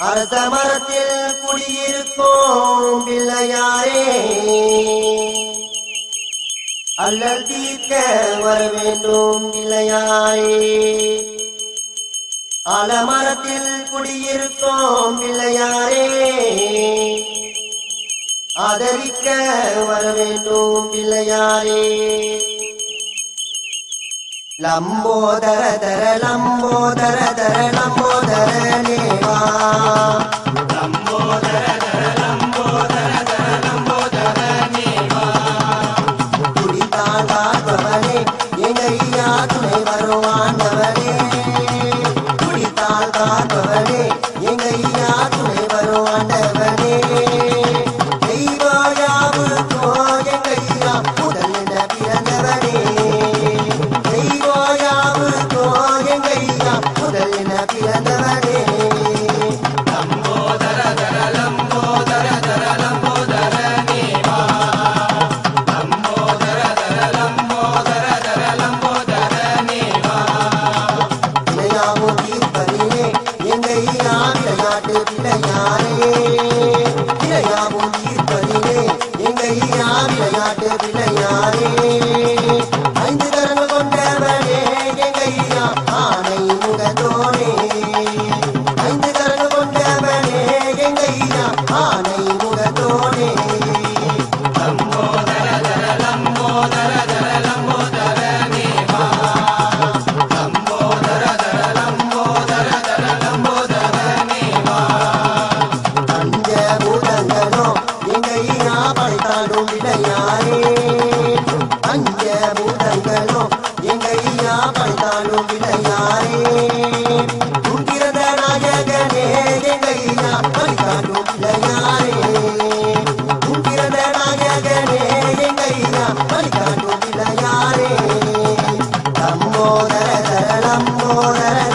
அரச மரத்தில் குடியிருக்கும் பிள்ளையாரே அல்லல் தீர்க்க வர வேண்டும் பிள்ளையாரே ஆலமரத்தில் குடியிருக்கும் பிள்ளையாரே ஆதரிக்க வர வேண்டும் பிள்ளையாரே லம்போதர தர லம்போதர தர லம்போதர நேவா குடித்தான் காப்பவனே எங்க ஐயா துணை வருவாண்டவனே குடித்தால் காப்பவனே எங்க ஐயா துணை வருவாண்டவனே தெய்வாயாவுக்கோ எங்க ஐயா முதல் என பிறந்தவனே தெய்வாயாவுக்கோ எங்க ஐயா முதல் என பிறந்தவனே விளையாமோ தீர்ப்பதிலே எங்கையா விளையாட்டு பிள்ளையாரே விளையாமோ தீர்ப்பதிலே எங்கையா விளையாட்டு பிள்ளையாரே ஐந்து கரங்கள் கொண்டவனே எங்கையா ஆனை முகத்தோனே ஐந்து கரங்கள் கொண்டவனே எங்கையா ஆனை முகத்தோனே பஞ்ச பூதங்களோ எங்கையா படைத்தாடும் விளையாரே பஞ்ச பூதங்களோ எங்கையா படைத்தாடும் விளையாரே உங்கிரத நாயகனே எங்கையா படைத்தாடும் விளையாரே உங்கிரத நாயகனே எங்கையா படைத்தாடும் விளையாரே லம்போதர தர லம்போதர